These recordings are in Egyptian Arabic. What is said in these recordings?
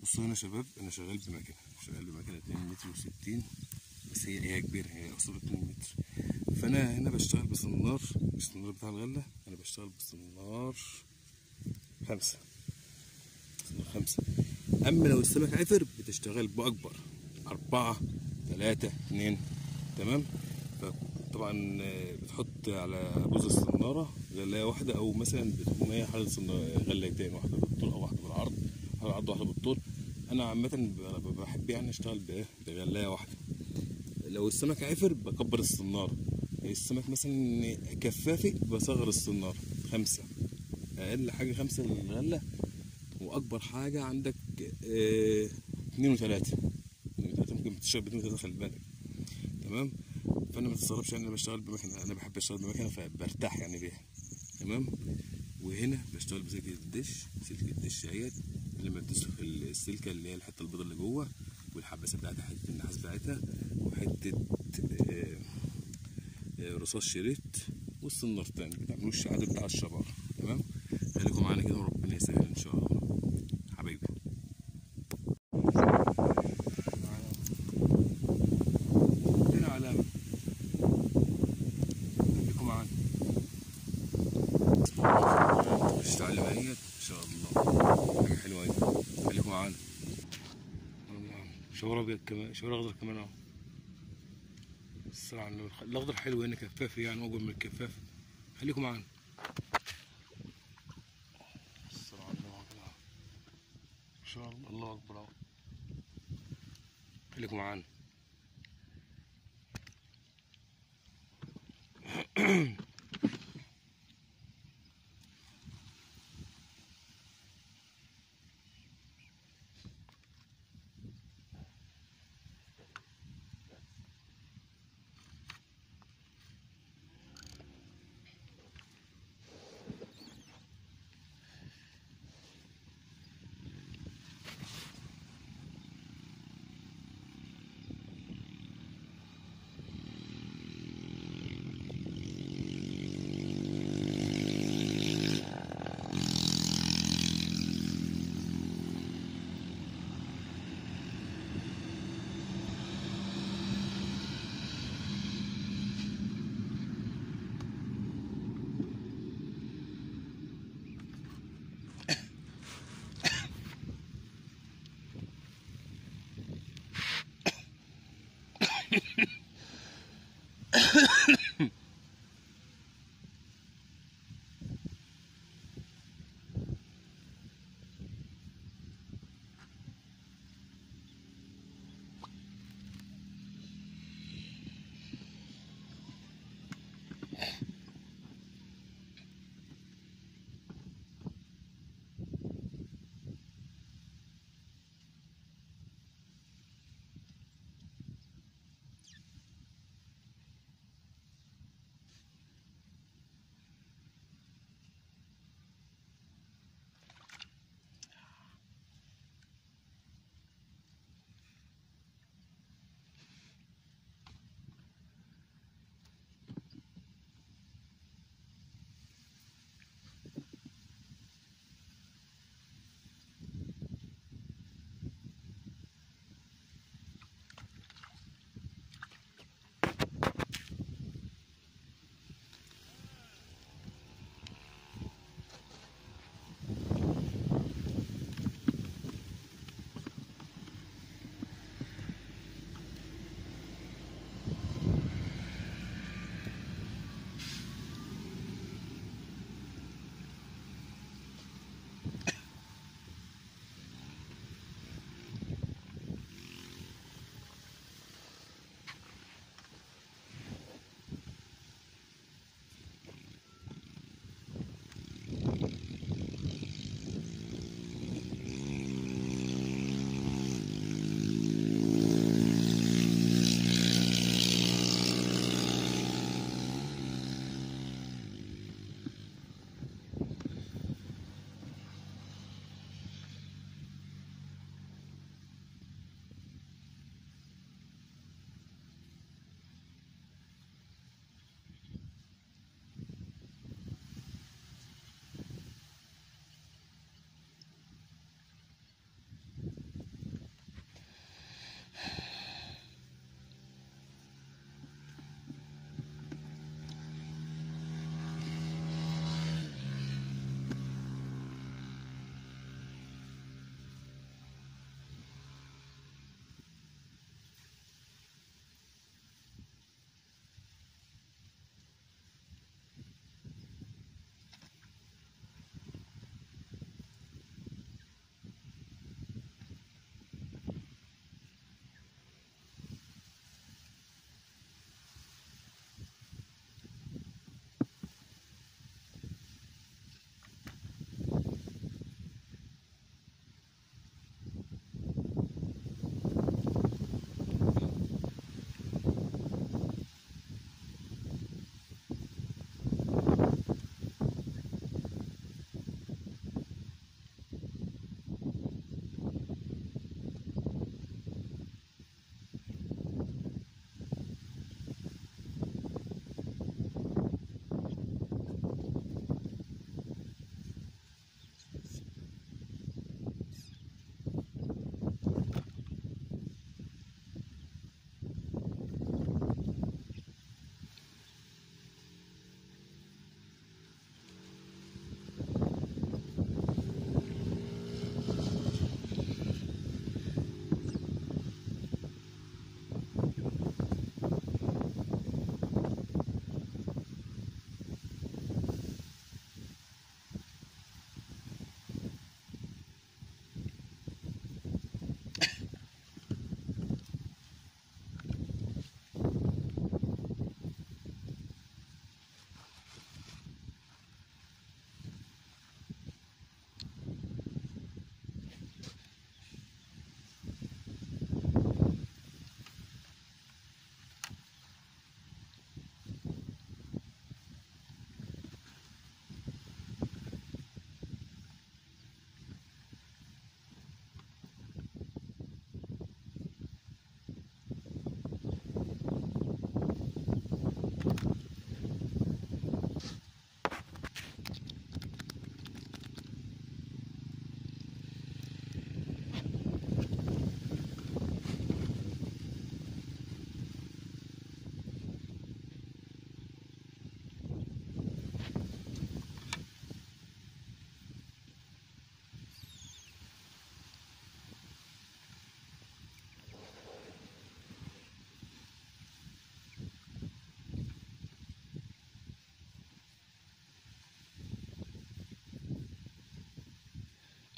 بصوا هنا يا شباب انا شغال بمكنه شغال بمكنه 2 متر و60 بس هي هي كبيره هي اصول 2 متر فانا هنا بشتغل بسنار السنار بتاع الغله انا بشتغل بسنار خمسة سنار خمسة اما لو السمك عفر بتشتغل باكبر أربعة ثلاثة اتنين تمام فطبعا آه، بتحط على بوز الصنارة غلاية واحدة أو مثلا بتكون هي حاطط صنا- غلايتين واحدة بالطول أو واحدة بالعرض واحدة بالعرض واحدة بالطول أنا عامة ب- بحب يعني أشتغل بإيه بغلاية واحدة لو السمك عفر بكبر الصنارة السمك مثلا كفافي بصغر الصنارة خمسة أقل حاجة خمسة للغلة وأكبر حاجة عندك اه اتنين وتلاتة اتنين وتلاتة ممكن تشتغل باتنين وتلاتة خلي بالك تمام فأنا ما تستغربش أنا بشتغل بمكنة أنا بحب أشتغل بمكنة فبرتاح يعني بيها تمام وهنا بشتغل بسلك الدش سلك الدش اهيت لما بتسلك السلكه اللي هي الحته البيضاء اللي جوه والحباسه بتاعتها حته النحاس بتاعتها وحته آه، آه، رصاص شريط والسنارتين بتعملوا الشعادة بتاع الشبار تمام خليكم معانا كده وربنا يسهل ان شاء الله حبايبي هنا علامة خليكم معانا مش تعلم اهيت ان شاء الله حاجه حلوه اهي خليكم معانا شعور ابيض كمان شعور اخضر كمان اهو الصراحه على النبي. الاخضر حلو هنا كفاف يعني اقوى من الكفاف خليكم معانا الصراحه على النبي كده. ان شاء الله الله اكبر اهو خليكم معانا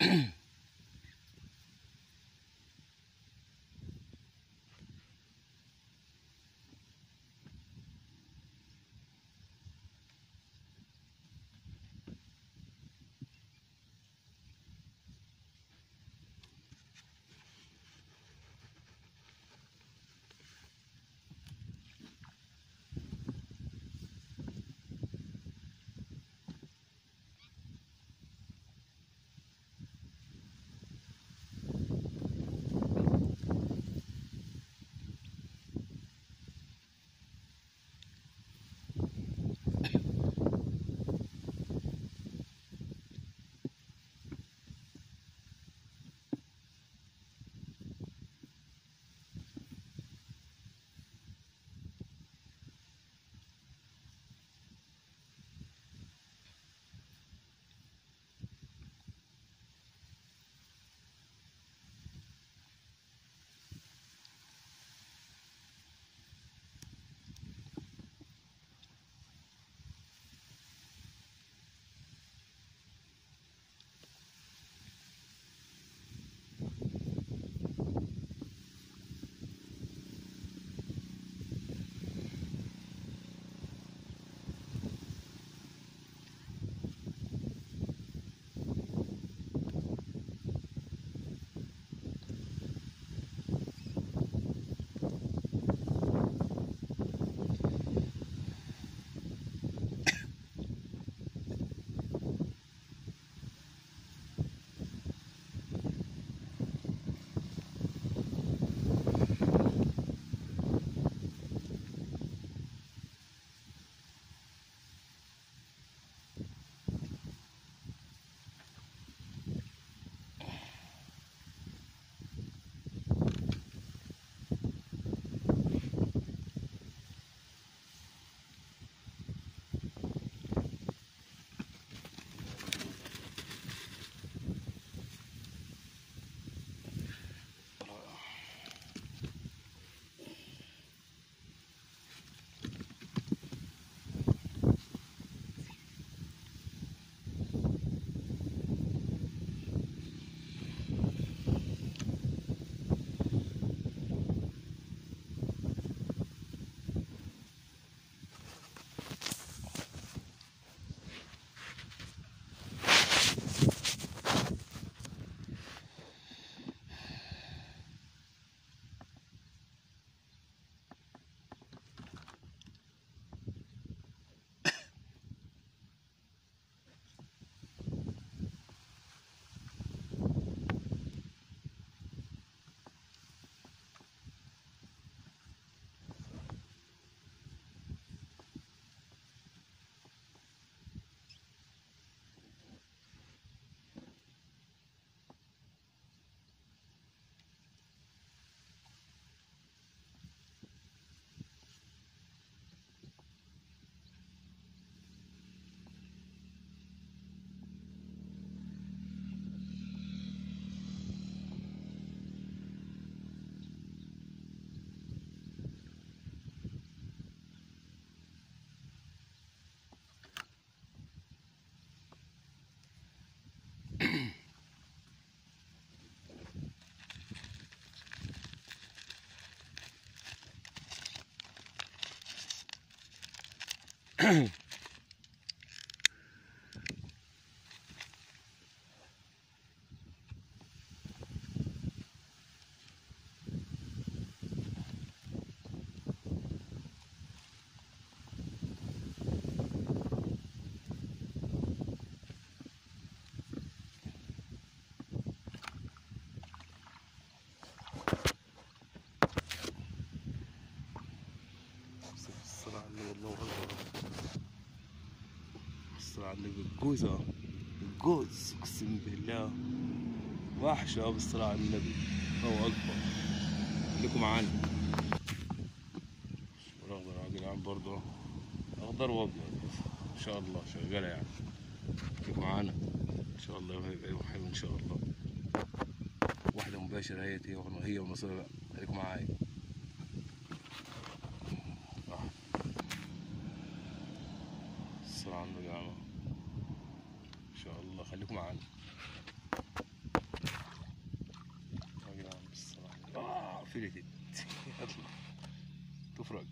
الصلاة على النبي الله أكبر الصلاة على النبي الجوز أهو. الجوز أقسم بالله وحش أهو بالصلاة على النبي الله أكبر خليكم معانا الأخضر يا جدعان برضه أخضر وأبيض إن شاء الله شغالة يعني خليكم معانا إن شاء الله هيبقى يوم حلو إن شاء الله واحدة مباشرة هي هي هي ونصيرة بقى خليكم معايا آه. الصلاة على النبي يا عم. ان شاء الله خليكم معانا فلتت يلا تفرج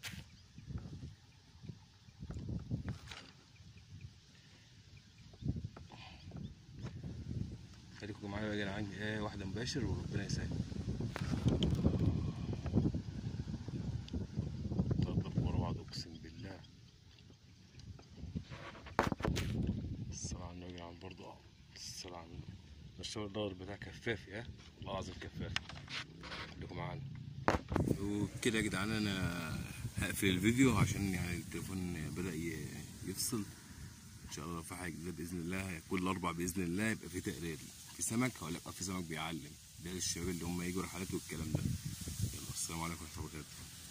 خليكم معايا يا جدعان ايه واحدة مباشر وربنا يسهل تضرب ورا بعض اقسم بالله الصلاة على النبي يا جدعان برضه اه الصلاة على النبي الشغل الدور بتاع كفافي ها والله العظيم كفافي خليكم معانا وكده يا جدعان انا هقفل الفيديو عشان يعني التليفون بدأ ي- يفصل ان شاء الله لو في حاجه جديده باذن الله كل اربع باذن الله يبقى في تقرير في سمك هقول لك اه في سمك بيعلم ده للشباب اللي هم يجوا رحلات والكلام ده يلا السلام عليكم ورحمه الله وبركاته